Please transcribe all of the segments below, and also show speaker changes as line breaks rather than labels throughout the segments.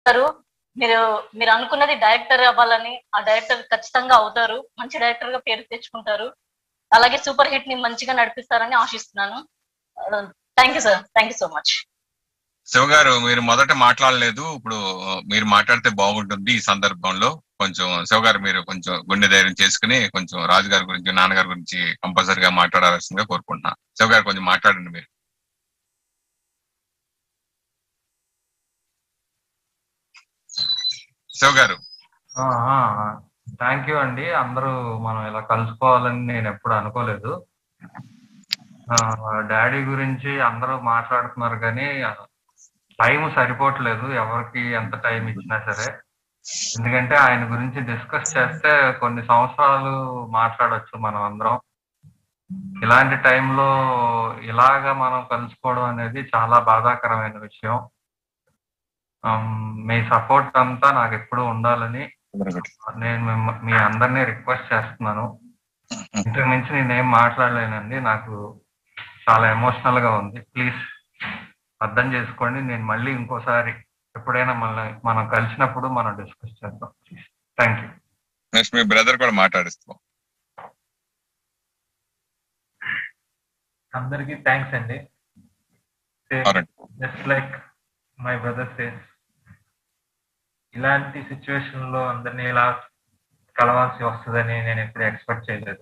గారు మీరు మీరు అనుకున్నది డైరెక్టర్ అవ్వాలని ఆ డైరెక్టర్ ఖచ్చితంగా అవుతారు మంచి డైరెక్టర్ గా పేరు తెచ్చుకుంటారు అలాగే సూపర్ హిట్ ని మంచిగా నడిపిస్తారని ఆశిస్తున్నాను thank you sir thank you so much
Shiva గారు మీరు మొదట మాట్లాడలేదు ఇప్పుడు మీరు మాట్లాడితే బాగుంటుంది ఈ సందర్భంలో కొంచెం శివ గారు మీరు కొంచెం గుండె ధైర్యం చేసుకుని కొంచెం రాజు గారి గురించి నాన్నగారి గురించి కంపల్సరిగా మాట్లాడాల్సిందిగా కోరుకుంటున్నా శివ గారు కొంచెం మాట్లాడండి మీరు శివ గారు
థ్యాంక్ యూ అండి అందరూ మనం ఇలా కలుసుకోవాలని నేను ఎప్పుడు అనుకోలేదు డాడీ గురించి అందరూ మాట్లాడుతున్నారు కానీ టైం సరిపోవట్లేదు ఎవరికి ఎంత టైం ఇచ్చినా సరే ఎందుకంటే ఆయన గురించి డిస్కస్ చేస్తే కొన్ని సంవత్సరాలు మాట్లాడొచ్చు మనం అందరం ఇలాంటి టైంలో ఇలాగ మనం కలుసుకోవడం అనేది చాలా బాధాకరమైన విషయం మీ సపోర్ట్ అంతా నాకు ఎప్పుడు ఉండాలని నేను మిమ్మ- మీ అందరినీ రిక్వెస్ట్ చేస్తున్నాను ఇంతకు మించి నేనేం మాట్లాడలేనండి నాకు చాలా ఎమోషనల్ గా ఉంది ప్లీజ్ అర్థం చేసుకోండి నేను మళ్ళీ ఇంకోసారి ఎప్పుడైనా మళ్ళీ మనం కలిసినప్పుడు మనం డిస్కస్ చేద్దాం థ్యాంక్ యూ
నెక్స్ట్ మీ బ్రదర్ కూడా మాట్లాడిస్తాం
అందరికి థ్యాంక్స్ అండి
అవునండి
just like my brother says ఇలాంటి సిచ్యువేషన్ లో అందరినీ ఇలా కలవాల్సి వస్తుందని నేను ఎప్పుడు ఎక్స్పెక్ట్ చేయలేదు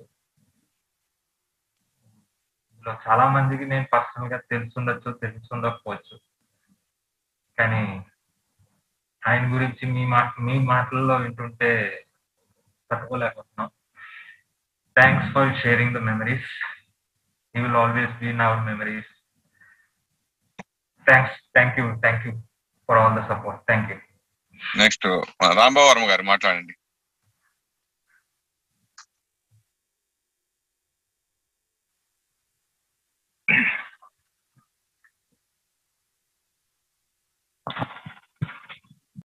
ఇందులో చాలా మందికి నేను పర్సనల్ గా తెలుసుండొచ్చు తెలుసుండకపోవచ్చు కానీ ఆయన గురించి మీ మా మీ మాటల్లో వింటుంటే తట్టుకోలేకపోతున్నాం thanks for sharing the memories he will always be in our memories. Thanks, thank you, thank you for all the support. Thank you.
Next Rambabu Varma garu మాట్లాడండి